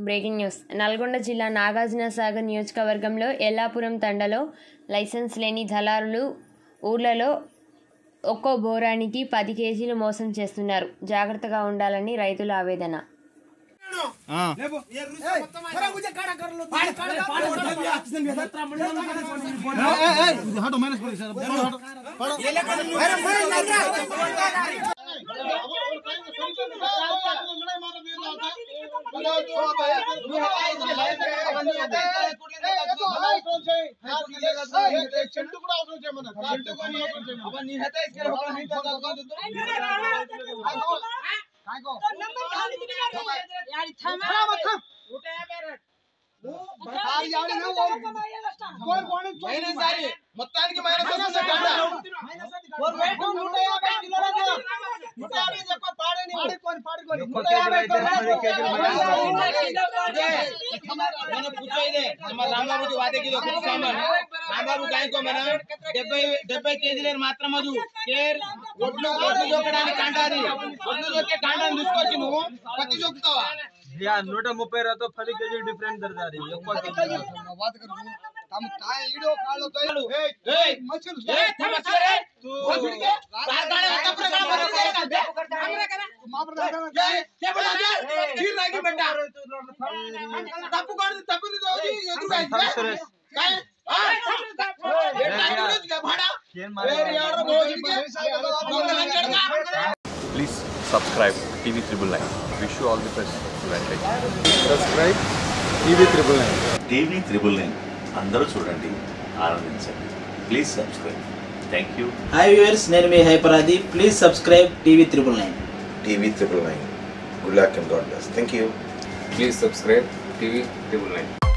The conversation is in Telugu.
బ్రేకింగ్ న్యూస్ నల్గొండ జిల్లా నాగార్జున సాగర్ నియోజకవర్గంలో ఎల్లాపురం తండలో లైసెన్స్ లేని దళారులు ఊర్లలో ఒక్కో బోరానికి పది కేజీలు మోసం చేస్తున్నారు జాగ్రత్తగా ఉండాలని రైతుల ఆవేదన చెట్టు కూడా అవసరం చేయమన్నా చెట్టు కొని మొత్తానికి మైనస్ వస్తుంది కాడ. నూట యాభై కిలోలకు నూట యాభై చెప్ప పాడని పాడుకొని నూట యాభై మన పూछो ಇದೆ ನಮ್ಮ ರಾಮಬಾಬುಜಿ ವಾದಗಿದು ಕುछ ಸಾಮಾನ್ రాంబాబు గాయకో మన డెబ్బై డెబ్బై కేజీలు మాత్రం అది కేర్ ఒడ్లు ఒడ్లు జోకడానికి కాంటాది ఒడ్లు జోకే కాంటాన్ని తీసుకొచ్చి నువ్వు పత్తి జోకుతావా యా నూట ముప్పై రూపాయలతో పది కేజీ డిఫరెంట్ దొరుకుతుంది ఎక్కువ కేజీ ఏయ్ ఏ తమస్కరే బసుడికే కార్ఖాನೆ తప్పున తప్పు కాదు తప్పు ఎదురుగా భాడా ಏನ್ Please subscribe TV Triple Nine. Wish you all the best. Advantage. Subscribe TV triple nine TV triple nine అందరూ చూడండి ఆనందించండి please subscribe thank you hi viewers నేను మీ హైపరాది please subscribe TV triple nine TV triple nine good luck and God bless thank you please subscribe TV triple nine